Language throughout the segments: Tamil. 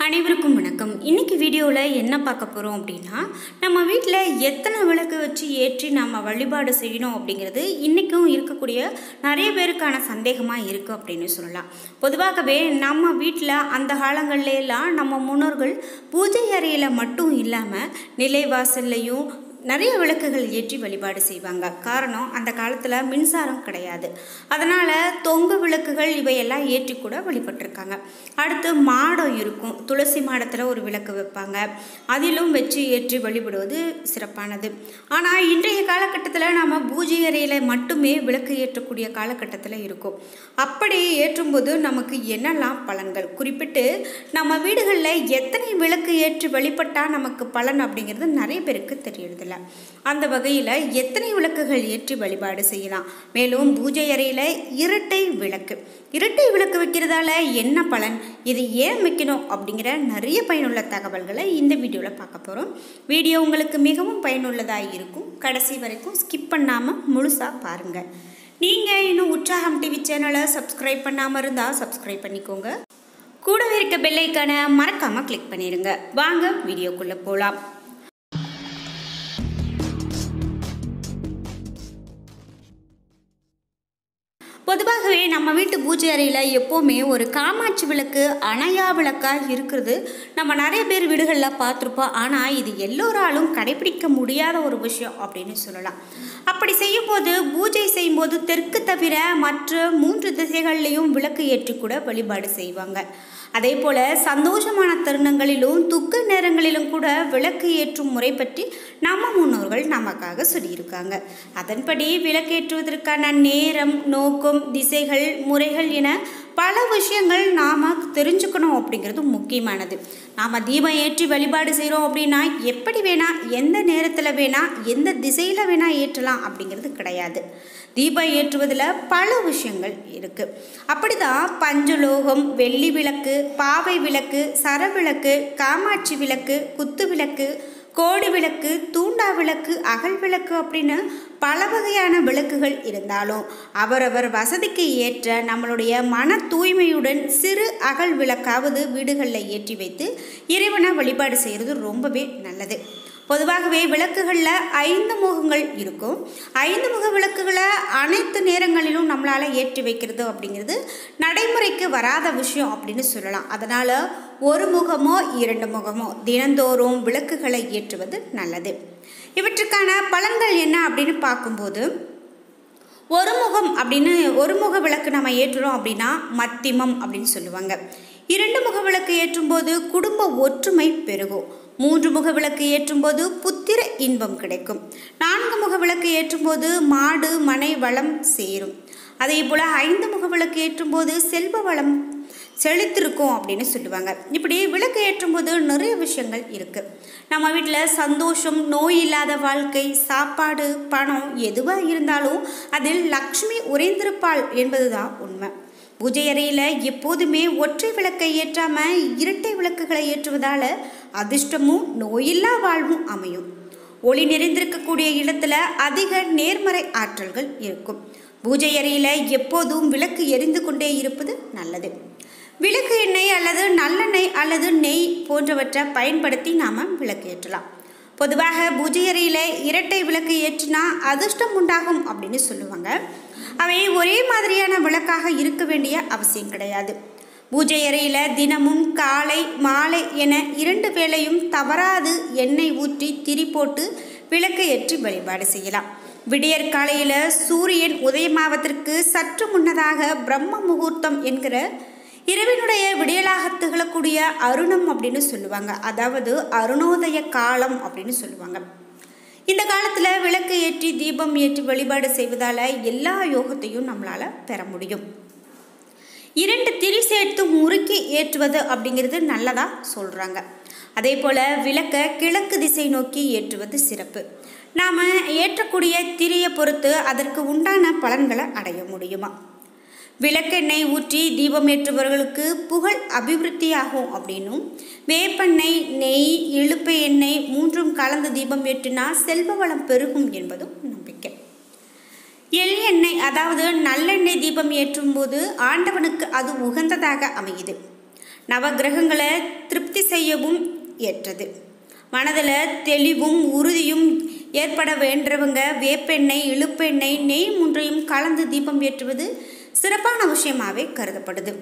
அனைவருக்கும் வணக்கம் இன்னைக்கு வீடியோவில் என்ன பார்க்க போகிறோம் அப்படின்னா நம்ம வீட்டில் எத்தனை விளக்கு வச்சு ஏற்றி நம்ம வழிபாடு செய்யணும் அப்படிங்கிறது இன்றைக்கும் இருக்கக்கூடிய நிறைய பேருக்கான சந்தேகமாக இருக்குது அப்படின்னு சொல்லலாம் பொதுவாகவே நம்ம வீட்டில் அந்த காலங்கள்ல எல்லாம் நம்ம முன்னோர்கள் பூஜை அறையில் மட்டும் இல்லாமல் நிலைவாசல்லையும் நிறைய விளக்குகள் ஏற்றி வழிபாடு செய்வாங்க காரணம் அந்த காலத்தில் மின்சாரம் கிடையாது அதனால் தொங்கு விளக்குகள் இவையெல்லாம் ஏற்றி கூட வழிபட்டிருக்காங்க அடுத்து மாடம் இருக்கும் துளசி மாடத்தில் ஒரு விளக்கு வைப்பாங்க அதிலும் வச்சு ஏற்றி வழிபடுவது சிறப்பானது ஆனால் இன்றைய காலகட்டத்தில் நம்ம பூஜை அறையில் மட்டுமே விளக்கு ஏற்றக்கூடிய காலகட்டத்தில் இருக்கும் அப்படி ஏற்றும்போது நமக்கு என்னெல்லாம் பலன்கள் குறிப்பிட்டு நம்ம வீடுகளில் எத்தனை விளக்கு ஏற்றி வழிபட்டால் நமக்கு பலன் அப்படிங்கிறது நிறைய பேருக்கு தெரியறதில்ல அந்த வகையில் எத்தனை விளக்குகள் ஏற்றி வழிபாடு செய்யலாம் மேலும் பூஜை அறையில் இரட்டை விளக்கு இரட்டை விளக்கு வைக்கிறதால என்ன பலன் இது ஏன் வைக்கணும் அப்படிங்கிற நிறைய பயனுள்ள தகவல்களை இந்த வீடியோவில் பார்க்க போகிறோம் வீடியோ உங்களுக்கு மிகவும் பயனுள்ளதாக இருக்கும் கடைசி வரைக்கும் ஸ்கிப் பண்ணாமல் முழுசாக பாருங்கள் நீங்கள் இன்னும் உற்சாகம் டிவி சேனலை சப்ஸ்கிரைப் பண்ணாமல் இருந்தால் சப்ஸ்கிரைப் பண்ணிக்கோங்க கூடவே இருக்க பெல்லைக்கான மறக்காமல் கிளிக் பண்ணிடுங்க வாங்க வீடியோக்குள்ளே போகலாம் பொதுவாகவே நம்ம வீட்டு பூஜை அறையில் எப்போவுமே ஒரு காமாட்சி விளக்கு அணையா விளக்காக இருக்கிறது நம்ம நிறைய பேர் வீடுகளில் பார்த்துருப்போம் ஆனால் இது எல்லோராலும் கடைபிடிக்க முடியாத ஒரு விஷயம் அப்படின்னு சொல்லலாம் அப்படி செய்யும்போது பூஜை செய்யும்போது தெற்கு தவிர மற்ற மூன்று திசைகள்லையும் விளக்கு ஏற்றி கூட வழிபாடு செய்வாங்க அதே போல் சந்தோஷமான தருணங்களிலும் துக்க நேரங்களிலும் கூட விளக்கு ஏற்றும் முறை பற்றி நம்ம முன்னோர்கள் நமக்காக சொல்லியிருக்காங்க அதன்படி விளக்கேற்றுவதற்கான நேரம் நோக்கம் திசைகள் முறைகள் என பல விஷயங்கள் நாம் தெரிஞ்சுக்கணும் அப்படிங்கிறது முக்கியமானது நாம் தீபம் ஏற்றி வழிபாடு செய்கிறோம் அப்படின்னா எப்படி வேணால் எந்த நேரத்தில் வேணால் எந்த திசையில் வேணால் ஏற்றலாம் அப்படிங்கிறது கிடையாது தீபம் ஏற்றுவதில் பல விஷயங்கள் இருக்குது அப்படி தான் பஞ்சலோகம் வெள்ளி விளக்கு பாவை விளக்கு சரவிளக்கு காமாட்சி விளக்கு குத்து விளக்கு கோடி விளக்கு தூண்டா விளக்கு அகல் விளக்கு அப்படின்னு பல வகையான விளக்குகள் இருந்தாலும் அவரவர் வசதிக்கு ஏற்ற நம்மளுடைய மன தூய்மையுடன் சிறு அகல் விளக்காவது வீடுகளில் ஏற்றி வைத்து இறைவனை வழிபாடு செய்கிறது ரொம்பவே நல்லது பொதுவாகவே விளக்குகளில் ஐந்து முகங்கள் இருக்கும் ஐந்து முக விளக்குகளை அனைத்து நேரங்களிலும் நம்மளால் ஏற்றி வைக்கிறது அப்படிங்கிறது நடைமுறைக்கு வராத விஷயம் அப்படின்னு சொல்லலாம் அதனால் ஒரு முகமோ இரண்டு முகமோ தினந்தோறும் விளக்குகளை ஏற்றுவது நல்லது இவற்றுக்கான பலன்கள் என்ன அப்படின்னு பார்க்கும்போது ஒரு முகம் அப்படின்னு ஒரு முக விளக்கு நம்ம ஏற்றுறோம் அப்படின்னா மத்திமம் அப்படின்னு சொல்லுவாங்க இரண்டு முக விளக்கு ஏற்றும்போது குடும்ப ஒற்றுமை பெருகும் மூன்று முக விளக்கு ஏற்றும்போது புத்திர இன்பம் கிடைக்கும் நான்கு முக விளக்கு ஏற்றும்போது மாடு மனை வளம் சேரும் அதே போல் ஐந்து முக விளக்கு ஏற்றும்போது செல்வ வளம் செழித்திருக்கும் அப்படின்னு சொல்லுவாங்க இப்படி விளக்கு ஏற்றும்போது நிறைய விஷயங்கள் இருக்குது நம்ம வீட்டில் சந்தோஷம் நோய் இல்லாத வாழ்க்கை சாப்பாடு பணம் எதுவாக இருந்தாலும் அதில் லக்ஷ்மி உறைந்திருப்பாள் என்பது தான் உண்மை பூஜை அறையில் எப்போதுமே ஒற்றை விளக்கை ஏற்றாமல் இரட்டை விளக்குகளை ஏற்றுவதால் அதிர்ஷ்டமும் நோயில்லா வாழ்வும் அமையும் ஒளி நிறைந்திருக்கக்கூடிய இடத்துல அதிக நேர்மறை ஆற்றல்கள் இருக்கும் பூஜை அறையில் எப்போதும் விளக்கு எரிந்து கொண்டே இருப்பது நல்லது விளக்கு எண்ணெய் அல்லது நல்லெண்ணெய் அல்லது நெய் போன்றவற்றை பயன்படுத்தி நாம் விளக்கு ஏற்றலாம் பொதுவாக பூஜை அறையில் இரட்டை விளக்கு ஏற்றினா அதிர்ஷ்டம் உண்டாகும் அப்படின்னு சொல்லுவாங்க அவை ஒரே மாதிரியான விளக்காக இருக்க வேண்டிய அவசியம் கிடையாது பூஜை அறையில் தினமும் காலை மாலை என இரண்டு வேளையும் தவறாது எண்ணெய் ஊற்றி திரி போட்டு விளக்கு ஏற்றி வழிபாடு செய்யலாம் விடியற் காலையில் சூரியன் உதயமாவதற்கு சற்று முன்னதாக பிரம்ம முகூர்த்தம் என்கிற இரவினுடைய விடியலாக திகழக்கூடிய அருணம் அப்படின்னு சொல்லுவாங்க அதாவது அருணோதய காலம் அப்படின்னு சொல்லுவாங்க இந்த காலத்தில் விளக்கு ஏற்றி தீபம் ஏற்றி வழிபாடு செய்வதால் எல்லா யோகத்தையும் நம்மளால் பெற முடியும் இரண்டு திரி சேர்த்து முறுக்கி ஏற்றுவது அப்படிங்கிறது நல்லதாக சொல்கிறாங்க அதே போல் விளக்க கிழக்கு திசை நோக்கி ஏற்றுவது சிறப்பு நாம் ஏற்றக்கூடிய திரியை பொறுத்து அதற்கு உண்டான பலன்களை அடைய முடியுமா விளக்கெண்ணெய் ஊற்றி தீபம் ஏற்றுபவர்களுக்கு புகழ் அபிவிருத்தியாகும் அப்படின்னும் வேப்பெண்ணெய் நெய் இழுப்பு எண்ணெய் மூன்றும் கலந்து தீபம் ஏற்றினா செல்வ வளம் பெருகும் என்பதும் நம்பிக்கை எள் எண்ணெய் அதாவது நல்லெண்ணெய் தீபம் ஏற்றும் போது ஆண்டவனுக்கு அது உகந்ததாக அமையுது நவகிரகங்களை திருப்தி செய்யவும் ஏற்றது மனதில் தெளிவும் உறுதியும் ஏற்பட வேண்டவங்க வேப்பெண்ணெய் இழுப்பெண்ணெய் நெய் மூன்றையும் கலந்து தீபம் ஏற்றுவது சிறப்பான விஷயமாகவே கருதப்படுது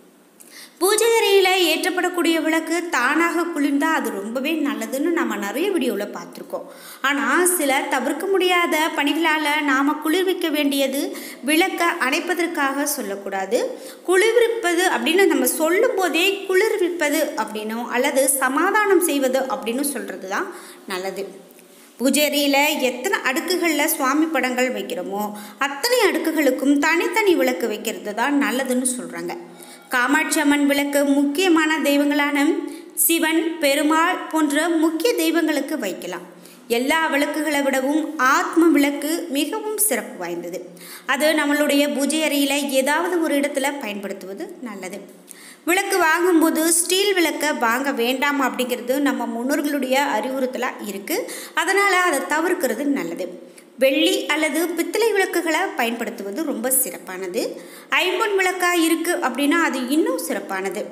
பூஜை அறையில் ஏற்றப்படக்கூடிய விளக்கு தானாக குளிர்ந்தால் அது ரொம்பவே நல்லதுன்னு நம்ம நிறைய வீடியோவில் பார்த்துருக்கோம் ஆனால் சில தவிர்க்க முடியாத பணிகளால் நாம் குளிர்விக்க வேண்டியது விளக்கை அணைப்பதற்காக சொல்லக்கூடாது குளிர்விப்பது அப்படின்னு நம்ம சொல்லும் போதே குளிர்விப்பது அப்படின்னும் அல்லது சமாதானம் செய்வது அப்படின்னு சொல்கிறது தான் நல்லது பூஜை அறையில் எத்தனை அடுக்குகளில் சுவாமி படங்கள் வைக்கிறோமோ அத்தனை அடுக்குகளுக்கும் தனித்தனி விளக்கு வைக்கிறது தான் நல்லதுன்னு சொல்கிறாங்க காமாட்சி அம்மன் விளக்கு முக்கியமான தெய்வங்களான சிவன் பெருமாள் போன்ற முக்கிய தெய்வங்களுக்கு வைக்கலாம் எல்லா விளக்குகளை விடவும் ஆத்ம விளக்கு மிகவும் சிறப்பு வாய்ந்தது அது நம்மளுடைய பூஜை அறையில் ஏதாவது ஒரு இடத்துல பயன்படுத்துவது நல்லது விளக்கு வாங்கும்போது ஸ்டீல் விளக்கை வாங்க வேண்டாம் அப்படிங்கிறது நம்ம முன்னோர்களுடைய அறிவுறுத்தலாக இருக்குது அதனால் அதை தவிர்க்கிறது நல்லது வெள்ளி அல்லது பித்தளை விளக்குகளை பயன்படுத்துவது ரொம்ப சிறப்பானது ஐம்பொன் விளக்காக இருக்குது அப்படின்னா அது இன்னும் சிறப்பானது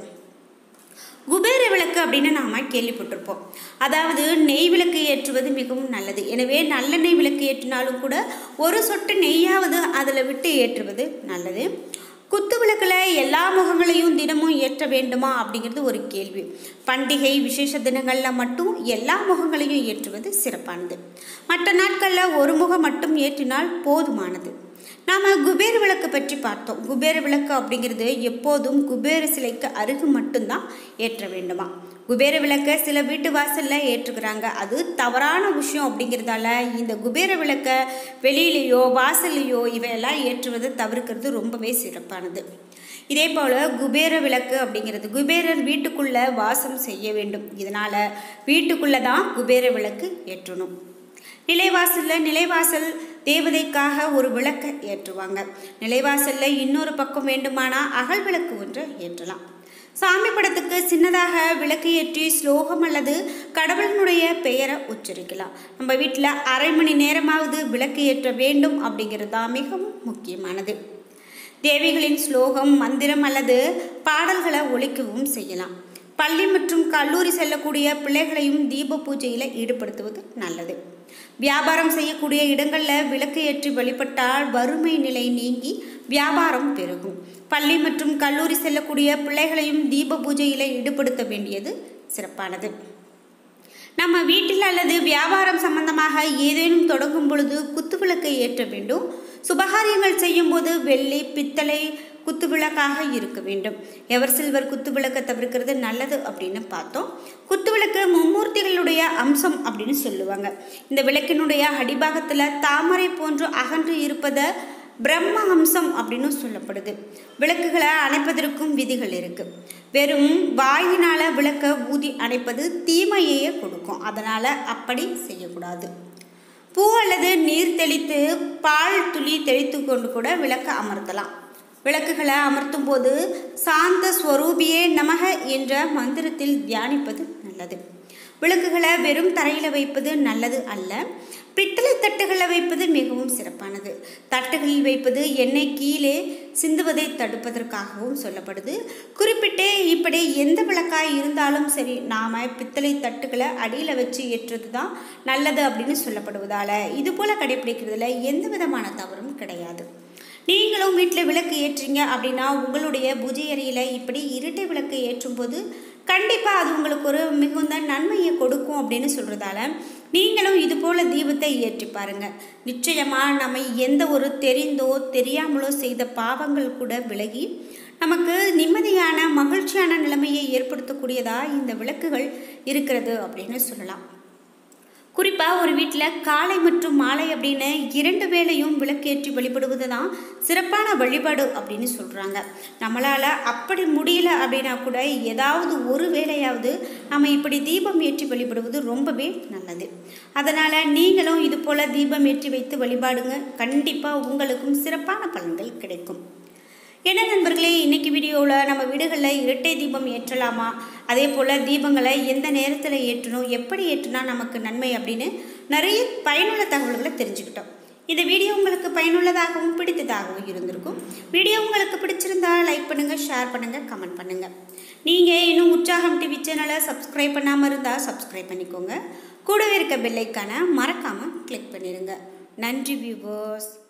குபேர விளக்கு அப்படின்னு நாம் கேள்விப்பட்டிருப்போம் அதாவது நெய் விளக்கு ஏற்றுவது மிகவும் நல்லது எனவே நல்லெண்ணெய் விளக்கு ஏற்றினாலும் கூட ஒரு சொட்டு நெய்யாவது அதில் விட்டு ஏற்றுவது நல்லது குத்து விளக்கில் எல்லா முகங்களையும் தினமும் ஏற்ற வேண்டுமா அப்படிங்கிறது ஒரு கேள்வி பண்டிகை விசேஷ தினங்களில் மட்டும் எல்லா முகங்களையும் ஏற்றுவது சிறப்பானது மற்ற நாட்களில் ஒரு முகம் மட்டும் ஏற்றினால் போதுமானது நாம் குபேர விளக்கு பற்றி பார்த்தோம் குபேர விளக்கு அப்படிங்கிறது எப்போதும் குபேர சிலைக்கு அருகு மட்டும்தான் ஏற்ற வேண்டுமா குபேர விளக்கை சில வீட்டு வாசலில் ஏற்றுக்கிறாங்க அது தவறான விஷயம் அப்படிங்கிறதால இந்த குபேர விளக்கை வெளியிலேயோ வாசல்லையோ இவையெல்லாம் ஏற்றுவதை தவிர்க்கிறது ரொம்பவே சிறப்பானது இதே போல் குபேர விளக்கு அப்படிங்கிறது குபேரர் வீட்டுக்குள்ளே வாசம் செய்ய வேண்டும் இதனால் வீட்டுக்குள்ளே தான் குபேர விளக்கு ஏற்றணும் நிலைவாசலில் நிலைவாசல் தேவதைக்காக ஒரு விளக்கை ஏற்றுவாங்க நிலைவாசலில் இன்னொரு பக்கம் வேண்டுமானால் அகல் விளக்கு ஒன்று ஏற்றலாம் சாமி படத்துக்கு சின்னதாக விளக்கு ஏற்றி ஸ்லோகம் அல்லது கடவுளினுடைய பெயரை உச்சரிக்கலாம் நம்ம வீட்டில் அரை மணி நேரமாவது விளக்கு ஏற்ற வேண்டும் அப்படிங்கிறது தான் மிகவும் முக்கியமானது தேவிகளின் ஸ்லோகம் மந்திரம் அல்லது பாடல்களை ஒழிக்கவும் செய்யலாம் பள்ளி மற்றும் கல்லூரி செல்லக்கூடிய பிள்ளைகளையும் தீப பூஜையில் ஈடுபடுத்துவது நல்லது வியாபாரம் செய்யக்கூடிய இடங்களில் விளக்கு ஏற்றி வழிபட்டால் வறுமை நிலை நீங்கி வியாபாரம் பெருகும் பள்ளி மற்றும் கல்லூரி செல்லக்கூடிய பிள்ளைகளையும் தீப பூஜையில் ஈடுபடுத்த வேண்டியது சிறப்பானது நம்ம வீட்டில் அல்லது வியாபாரம் சம்பந்தமாக ஏதேனும் தொடங்கும் பொழுது குத்துவிளக்கை ஏற்ற வேண்டும் சுபகாரியங்கள் செய்யும்போது வெள்ளி பித்தளை குத்துவிளக்காக இருக்க வேண்டும் எவர் சில்வர் குத்துவிளக்கை தவிர்க்கிறது நல்லது அப்படின்னு பார்த்தோம் குத்துவிளக்கு மும்மூர்த்திகளுடைய அம்சம் அப்படின்னு சொல்லுவாங்க இந்த விளக்கினுடைய அடிபாகத்தில் தாமரை போன்று அகன்று இருப்பதை பிரம்ம அம்சம் அப்படின்னு சொல்லப்படுது விளக்குகளை அணைப்பதற்கும் விதிகள் இருக்கு வெறும் வாயினால் விளக்க ஊதி அணைப்பது தீமையையே கொடுக்கும் அதனால் அப்படி செய்யக்கூடாது பூ அல்லது நீர் தெளித்து பால் துளி தெளித்து கொண்டு கூட விளக்க அமர்த்தலாம் விளக்குகளை அமர்த்தும் போது சாந்த ஸ்வரூபியே நமக என்ற மந்திரத்தில் தியானிப்பது நல்லது விளக்குகளை வெறும் தரையில் வைப்பது நல்லது அல்ல பித்தளை தட்டுகளில் வைப்பது மிகவும் சிறப்பானது தட்டுகளில் வைப்பது எண்ணெய் கீழே சிந்துவதை தடுப்பதற்காகவும் சொல்லப்படுது குறிப்பிட்டு இப்படி எந்த விளக்காய் இருந்தாலும் சரி நாம் பித்தளை தட்டுகளை அடியில் வச்சு ஏற்றுறது தான் நல்லது அப்படின்னு சொல்லப்படுவதால் இது போல் கடைபிடிக்கிறதுல எந்த விதமான தவறும் கிடையாது நீங்களும் வீட்டில் விளக்கு ஏற்றுறீங்க அப்படின்னா உங்களுடைய பூஜை அறையில் இப்படி இரட்டை விளக்கு ஏற்றும்போது கண்டிப்பாக அது உங்களுக்கு ஒரு மிகுந்த நன்மையை கொடுக்கும் அப்படின்னு சொல்கிறதால நீங்களும் இது போல் தீபத்தை ஏற்றி பாருங்கள் நிச்சயமாக நம்ம எந்த ஒரு தெரிந்தோ தெரியாமலோ செய்த பாவங்கள் கூட விலகி நமக்கு நிம்மதியான மகிழ்ச்சியான நிலைமையை ஏற்படுத்தக்கூடியதாக இந்த விளக்குகள் இருக்கிறது அப்படின்னு சொல்லலாம் குறிப்பாக ஒரு வீட்டில் காலை மற்றும் மாலை அப்படின்னு இரண்டு வேளையும் விளக்கேற்றி வழிபடுவது தான் சிறப்பான வழிபாடு அப்படின்னு சொல்கிறாங்க நம்மளால் அப்படி முடியல அப்படின்னா கூட ஏதாவது ஒரு வேளையாவது நம்ம இப்படி தீபம் ஏற்றி வழிபடுவது ரொம்பவே நல்லது அதனால் நீங்களும் இது போல் தீபம் ஏற்றி வைத்து வழிபாடுங்க கண்டிப்பாக உங்களுக்கும் சிறப்பான பலன்கள் கிடைக்கும் என்ன நண்பர்களே இன்றைக்கி வீடியோவில் நம்ம வீடுகளில் இரட்டை தீபம் ஏற்றலாமா அதே போல் தீபங்களை எந்த நேரத்தில் ஏற்றணும் எப்படி ஏற்றினா நமக்கு நன்மை அப்படின்னு நிறைய பயனுள்ள தகவல்களை தெரிஞ்சுக்கிட்டோம் இந்த வீடியோ உங்களுக்கு பயனுள்ளதாகவும் பிடித்ததாகவும் இருந்திருக்கும் வீடியோ உங்களுக்கு பிடிச்சிருந்தா லைக் பண்ணுங்கள் ஷேர் பண்ணுங்கள் கமெண்ட் பண்ணுங்கள் நீங்கள் இன்னும் உற்சாகம் டிவி சேனலை சப்ஸ்கிரைப் பண்ணாமல் இருந்தால் சப்ஸ்கிரைப் பண்ணிக்கோங்க கூடவே இருக்க பெல்லைக்கான மறக்காமல் கிளிக் பண்ணிடுங்க நன்றி வியூவர்ஸ்